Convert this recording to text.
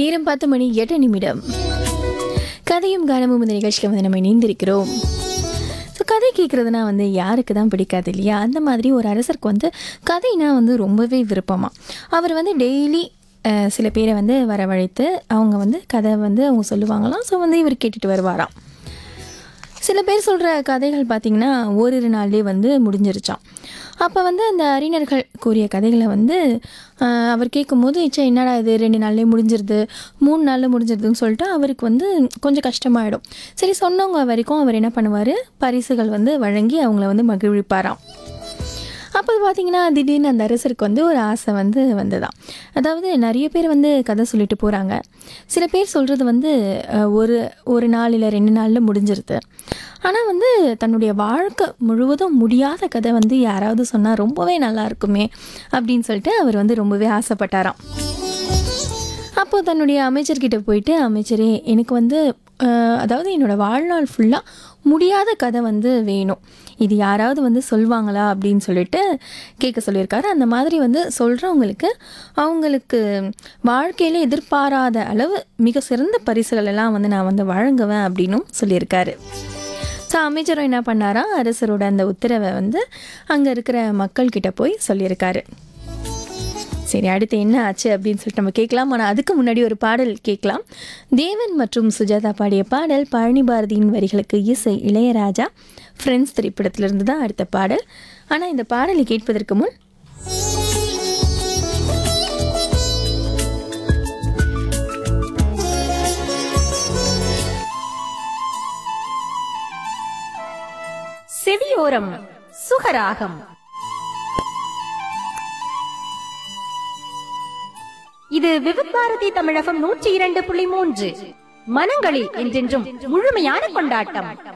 நேரம் பத்து மணி எட்டு நிமிடம் கதையும் காலமும் இந்த நிகழ்ச்சியில் வந்து நம்ம இணைந்திருக்கிறோம் ஸோ கதை கேட்குறதுனா வந்து யாருக்கு தான் பிடிக்காது இல்லையா அந்த மாதிரி ஒரு அரசருக்கு வந்து கதைனா வந்து ரொம்பவே விருப்பமாக அவர் வந்து டெய்லி சில பேரை வந்து வரவழைத்து அவங்க வந்து கதை வந்து அவங்க சொல்லுவாங்களாம் ஸோ வந்து இவர் கேட்டுட்டு வருவாராம் சில பேர் சொல்கிற கதைகள் பார்த்திங்கன்னா ஓரிரு நாள்லேயே வந்து முடிஞ்சிருச்சான் அப்போ வந்து அந்த அறிஞர்கள் கூறிய கதைகளை வந்து ஆஹ், அவர் கேட்கும்போது ச்சே என்னடா இது ரெண்டு நாள்லேயே முடிஞ்சிருது மூணு நாளில் முடிஞ்சிருதுன்னு சொல்லிட்டு அவருக்கு வந்து கொஞ்சம் கஷ்டமாயிடும் சரி சொன்னவங்க வரைக்கும் அவர் என்ன பண்ணுவார் பரிசுகள் வந்து வழங்கி அவங்கள வந்து மகிழ்விப்பாராம் அப்போ பார்த்தீங்கன்னா திடீர்னு அந்த அரசருக்கு வந்து ஒரு ஆசை வந்து வந்ததாம் அதாவது நிறைய பேர் வந்து கதை சொல்லிட்டு போகிறாங்க சில பேர் சொல்கிறது வந்து அஹ், ஒரு ஒரு நாள் இல்லை ரெண்டு நாளில் முடிஞ்சிருது ஆனால் வந்து தன்னுடைய வாழ்க்கை முழுவதும் முடியாத கதை வந்து யாராவது சொன்னால் ரொம்பவே நல்லா இருக்குமே அப்படின்னு சொல்லிட்டு அவர் வந்து ரொம்பவே ஆசைப்பட்டாராம் அப்போது தன்னுடைய அமைச்சர்கிட்ட போயிட்டு அமைச்சரே எனக்கு வந்து அஹ், அதாவது என்னோட வாழ்நாள் ஃபுல்லாக முடியாத கதை வந்து வேணும் இது யாராவது வந்து சொல்வாங்களா அப்படின்னு சொல்லிட்டு கேட்க சொல்லியிருக்காரு அந்த மாதிரி வந்து சொல்கிறவங்களுக்கு அவங்களுக்கு வாழ்க்கையில் எதிர்பாராத அளவு மிக சிறந்த பரிசுகள் எல்லாம் வந்து நான் வந்து வழங்குவேன் அப்படின்னும் சொல்லியிருக்காரு ஸோ அமைச்சரும் என்ன பண்ணாரா அரசரோட அந்த உத்தரவை வந்து அங்கே இருக்கிற மக்கள்கிட்ட போய் சொல்லியிருக்காரு சரி அடுத்து என்ன ஆச்சு அப்படின்னு சொல்லிட்டு நம்ம கேட்கலாம் ஆனால் அதுக்கு முன்னாடி ஒரு பாடல் கேட்கலாம் தேவன் மற்றும் சுஜாதா பாடிய பாடல் பழனி பாரதியின் வரிகளுக்கு இசை இளையராஜா ஃப்ரெண்ட்ஸ் திரைப்படத்திலிருந்து தான் அடுத்த பாடல் ஆனால் இந்த பாடலை கேட்பதற்கு முன் செவியோரம் சுகராகம் இது விவித் பாரதி தமிழகம் நூற்றி இரண்டு புள்ளி மூன்று மனங்களில் என்றென்றும் முழுமையான கொண்டாட்டம்